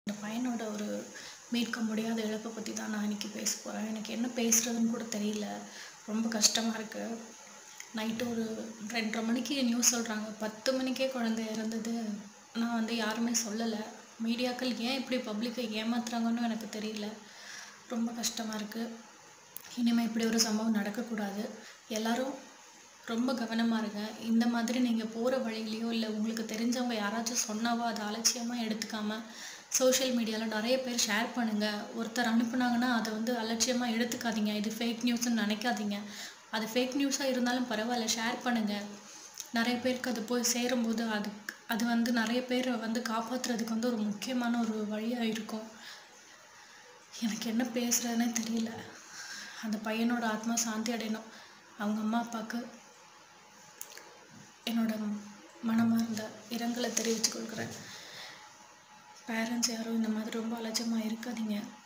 இந்த பையனோட ஒரு மீட்க முடியாத இழப்பை பற்றி தான் நான் இன்னைக்கு பேச போகிறேன் எனக்கு என்ன பேசுகிறதுன்னு கூட தெரியல ரொம்ப கஷ்டமாக இருக்குது நைட்டு ஒரு ரெண்டரை மணிக்கு நியூஸ் சொல்கிறாங்க பத்து மணிக்கே குழந்தை இறந்தது நான் வந்து யாருமே சொல்லலை மீடியாக்கள் ஏன் இப்படி பப்ளிக்கை ஏமாத்துறாங்கன்னு எனக்கு தெரியல ரொம்ப கஷ்டமாக இருக்குது இனிமேல் இப்படி ஒரு சம்பவம் நடக்கக்கூடாது எல்லாரும் ரொம்ப கவனமாக இருங்க இந்த மாதிரி நீங்கள் போகிற வழியிலையோ இல்லை உங்களுக்கு தெரிஞ்சவங்க யாராச்சும் சொன்னாவோ அதை அலட்சியமாக எடுத்துக்காம சோஷியல் மீடியாவில் நிறைய பேர் ஷேர் பண்ணுங்கள் ஒருத்தர் அனுப்புனாங்கன்னா அதை வந்து அலட்சியமாக எடுத்துக்காதீங்க இது ஃபேக் நியூஸ்னு நினைக்காதீங்க அது ஃபேக் நியூஸாக இருந்தாலும் பரவாயில்ல ஷேர் பண்ணுங்கள் நிறைய பேருக்கு அது போய் சேரும்போது அதுக்கு அது வந்து நிறைய பேரை வந்து காப்பாற்றுறதுக்கு வந்து ஒரு முக்கியமான ஒரு வழியாக இருக்கும் எனக்கு என்ன பேசுகிறதுனே தெரியல அந்த பையனோட ஆத்மா சாந்தி அடையணும் அவங்க அம்மா அப்பாவுக்கு என்னோட மனமார்ந்த இரங்கலை தெரிவித்துக் கொள்கிறேன் பேரண்ட்ஸ் யாரும் இந்த மாதிரி ரொம்ப அலட்சியமாக இருக்காதீங்க